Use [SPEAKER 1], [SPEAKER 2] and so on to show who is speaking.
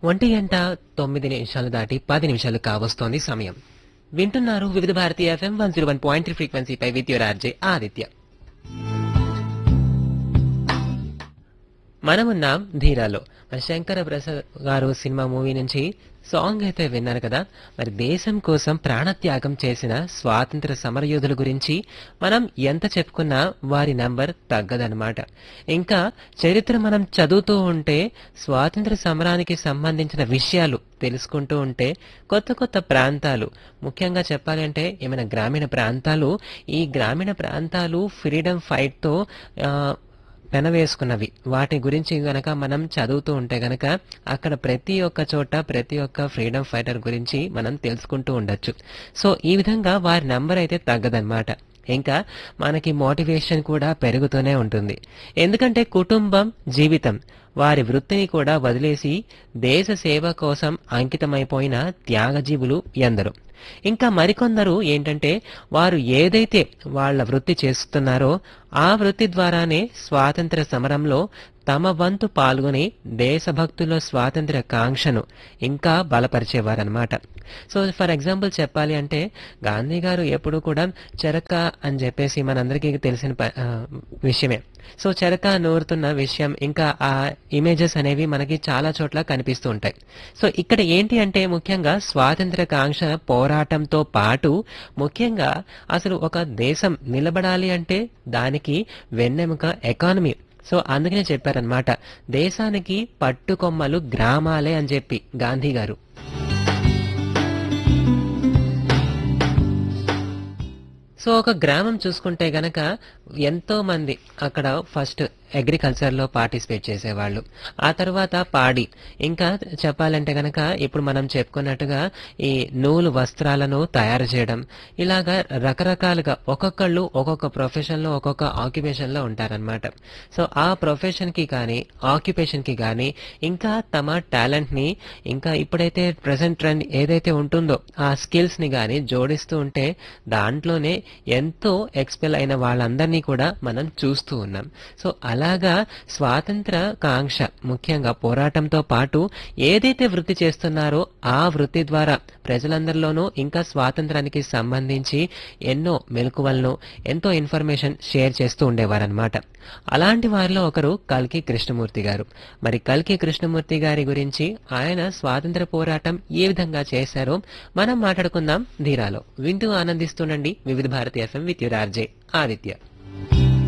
[SPEAKER 1] ఒంటి గంట తొమ్మిది నిమిషాలు దాటి పది నిమిషాలు కావస్తోంది సమయం వింటున్నారు Vividh Bharati FM one zero one point three ఫ్రీక్వెన్సీపై విత్ యువర్ ఆర్జే ఆదిత్య మనమున్నాం ధీరాలో మరి శంకర ప్రసాద్ గారు సినిమా మూవీ నుంచి సాంగ్ అయితే విన్నారు కదా మరి దేశం కోసం ప్రాణత్యాగం చేసిన స్వాతంత్ర సమరయోధుల గురించి మనం ఎంత చెప్పుకున్నా వారి నంబర్ తగ్గదనమాట ఇంకా చరిత్ర మనం చదువుతూ ఉంటే స్వాతంత్ర సమరానికి సంబంధించిన విషయాలు తెలుసుకుంటూ ఉంటే కొత్త కొత్త ప్రాంతాలు ముఖ్యంగా చెప్పాలి అంటే ఏమైనా గ్రామీణ ప్రాంతాలు ఈ గ్రామీణ ప్రాంతాలు ఫ్రీడమ్ ఫైట్తో పెనవేసుకున్నవి వాటి గురించి గనక మనం చదువుతూ ఉంటే గనక అక్కడ ప్రతి ఒక్క చోట ప్రతి ఒక్క ఫ్రీడమ్ ఫైటర్ గురించి మనం తెలుసుకుంటూ ఉండొచ్చు సో ఈ విధంగా వారి నంబర్ అయితే తగ్గదన్నమాట ఇంకా మనకి మోటివేషన్ కూడా పెరుగుతూనే ఉంటుంది ఎందుకంటే కుటుంబం జీవితం వారి వృత్తిని కూడా వదిలేసి దేశ సేవ కోసం అంకితమైపోయిన త్యాగజీవులు ఎందరు ఇంకా మరికొందరు ఏంటంటే వారు ఏదైతే వాళ్ళ వృత్తి చేస్తున్నారో ఆ వృత్తి ద్వారానే స్వాతంత్ర సమరంలో తమ వంతు పాల్గొని దేశభక్తుల స్వాతంత్ర కాంక్షను ఇంకా బలపరిచేవారనమాట సో ఫర్ ఎగ్జాంపుల్ చెప్పాలి అంటే గాంధీ గారు ఎప్పుడు కూడా చెరక అని చెప్పేసి మనందరికీ తెలిసిన ప- ఆ, విషయమే సో చెరక నూరుతున్న విషయం ఇంకా ఆ ఇమేజెస్ అనేవి మనకి చాలా చోట్ల కనిపిస్తూ ఉంటాయి సో ఇక్కడ ఏంటి అంటే ముఖ్యంగా స్వాతంత్ర కాంక్ష పోరాటంతో పాటు ముఖ్యంగా అసలు ఒక దేశం నిలబడాలి అంటే దానికి వెన్నెముక ఎకానమీ సో అందుకనే చెప్పారనమాట దేశానికి పట్టుకొమ్మలు గ్రామాలే అని చెప్పి గాంధీ గారు సో ఒక గ్రామం చూసుకుంటే గనక ఎంతో మంది అక్కడ ఫస్ట్ అగ్రికల్చర్ లో పార్టిసిపేట్ చేసేవాళ్ళు ఆ తర్వాత పాడి ఇంకా చెప్పాలంటే గనక ఇప్పుడు మనం చెప్పుకున్నట్టుగా ఈ నూలు వస్త్రాలను తయారు చేయడం ఇలాగా రకరకాలుగా ఒక్కొక్కళ్ళు ఒక్కొక్క ప్రొఫెషన్ లో ఒక్కొక్క ఆక్యుపేషన్ లో ఉంటారనమాట సో ఆ ప్రొఫెషన్ కి కానీ ఆక్యుపేషన్ కి కానీ ఇంకా తమ టాలెంట్ ని ఇంకా ఇప్పుడైతే ప్రెసెంట్ ట్రెండ్ ఏదైతే ఉంటుందో ఆ స్కిల్స్ ని కానీ జోడిస్తూ ఉంటే దాంట్లోనే ఎంతో ఎక్స్పెల్ అయిన వాళ్ళందరినీ కూడా మనం చూస్తూ ఉన్నాం సో అలాగా స్వాతంత్ర కాంక్ష ముఖ్యంగా పోరాటంతో పాటు ఏదైతే వృత్తి చేస్తున్నారో ఆ వృత్తి ద్వారా ప్రజలందరిలోనూ ఇంకా స్వాతంత్రానికి సంబంధించి ఎన్నో మెలకువలను ఎంతో ఇన్ఫర్మేషన్ షేర్ చేస్తూ ఉండేవారనమాట అలాంటి వారిలో ఒకరు కల్కి కృష్ణమూర్తి గారు మరి కల్కి కృష్ణమూర్తి గారి గురించి ఆయన స్వాతంత్ర పోరాటం ఏ విధంగా చేశారో మనం మాట్లాడుకుందాం ధీరాలో వింటూ ఆనందిస్తుండండి Vividh Bharati FM with your RJ Aditya